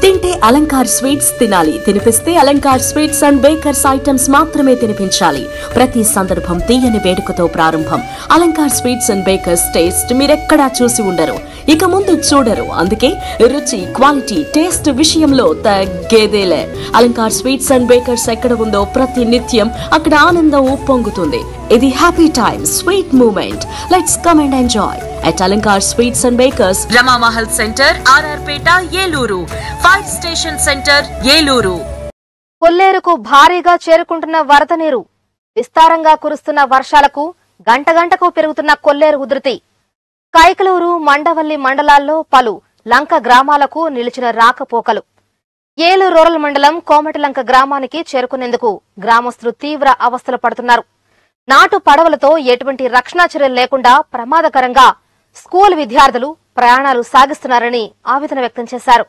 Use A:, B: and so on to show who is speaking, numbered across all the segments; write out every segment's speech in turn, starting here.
A: తింటే అలంకార్ స్వీట్స్ తినాలి తినిపిస్తే Alankar sweets and bakers items మాత్రమే తినిపించాలి ప్రతి సందర్భం తీయని వేడుకతో ప్రారంభం Alankar sweets and bakers taste మీరెక్కడా చూసి ఉండరు ఇక ముందు చూడరు అందుకే రుచి క్వాలిటీ టేస్ట్ విషయంలో తగ్గేదేలే అలంకార్ స్వీట్స్ అండ్ బేకర్స్ ఎక్కడ ఉందో ప్రతి నిత్యం అక్కడ ఆనందం ఉప్పొంగుతుంది ఇది happy time sweet moment let's come and enjoy at Alankar Sweets and Bakers, Rama Mahal Center, RR Peta, Yeluru, Fire Station Center, Yeluru.
B: కొల్లేరుకు భారీగా చేరుకుంటున్న వరద నీరు విస్తారంగా కురుస్తున్న వర్షాలకు గంట గంటకు పెరుగుతున్న కొల్లేరు ఉధృతి కైకలూరు మండవల్లి మండలాల్లో పలు లంక గ్రామాలకు నిలిచిన రాకపోకలు ఏలూరు రూరల్ మండలం కోమటిలంక గ్రామానికి చేరుకునేందుకు గ్రామస్తులు తీవ్ర అవస్థలు పడుతున్నారు నాటు పడవలతో ఎటువంటి రక్షణ చర్యలు లేకుండా ప్రమాదకరంగా స్కూల్ విద్యార్థులు ప్రయాణాలు సాగిస్తున్నారని ఆవేదన వ్యక్తం చేశారు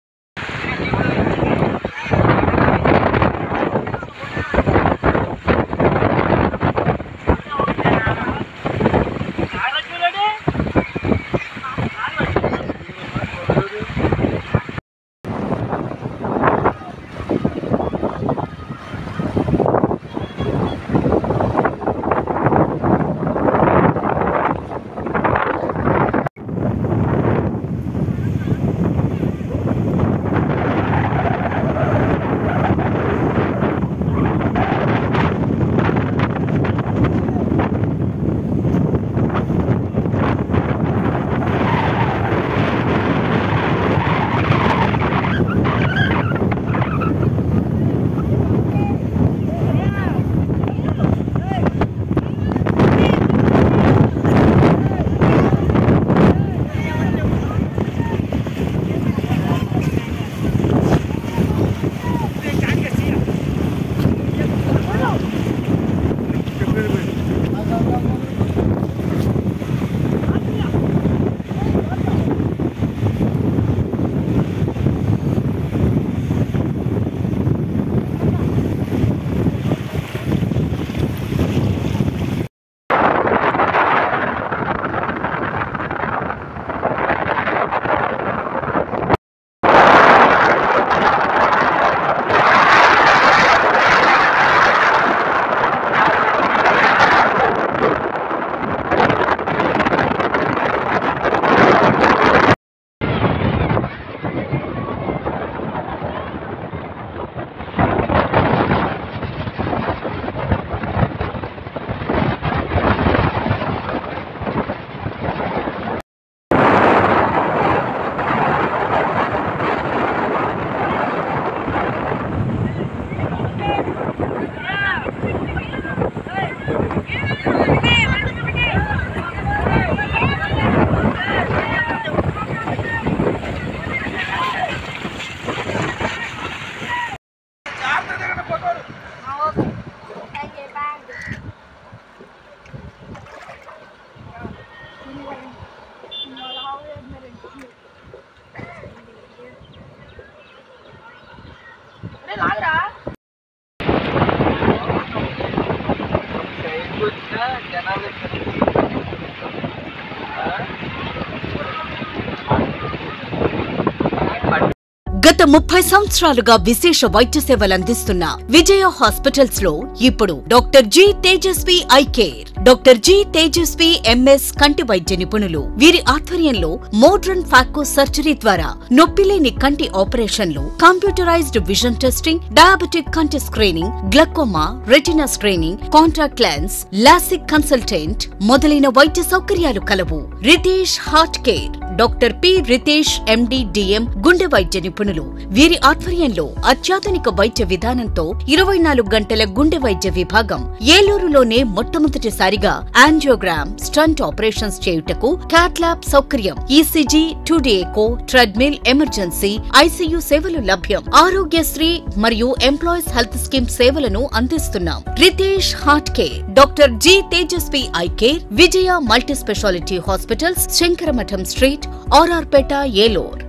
C: గత ముప్పై సంవత్సరాలుగా విశేష వైద్య సేవలు అందిస్తున్న విజయ హాస్పిటల్స్ లో ఇప్పుడు doctor G Tejaswi eye care doctor G Tejaswi MS కంటి వైద్య నిపుణులు వీరి ఆధ్వర్యంలో మోడ్రన్ ఫాకో సర్జరీ ద్వారా నొప్పిలేని కంటి ఆపరేషన్లు కంప్యూటరైజ్డ్ విజన్ టెస్టింగ్ డయాబెటిక్ కంటి screening glaucoma retina screening contact lens LASIK consultant మొదలైన వైద్య సౌకర్యాలు కలవు Ritesh heart care doctor P Ritesh MD DM గుండె వైద్య నిపుణులు వీరి ఆధ్వర్యంలో అత్యాధునిక వైద్య విధానంతో ఇరవై నాలుగు గంటల గుండె వైద్య విభాగం ఏలూరులోనే మొట్టమొదటిసారిగా యాంజియోగ్రామ్ స్టంట్ ఆపరేషన్స్ చేయుటకు క్యాట్లాబ్ సౌకర్యం ECG two D echo treadmill emergency ICU సేవలు లభ్యం ఆరోగ్యశ్రీ మరియు ఎంప్లాయీస్ హెల్త్ స్కీమ్ సేవలను అందిస్తున్నాం Ritesh heart care doctor G Tejaswi eye care Vijaya multi speciality hospitals Shankaramatham street RR Peta ఏలూర్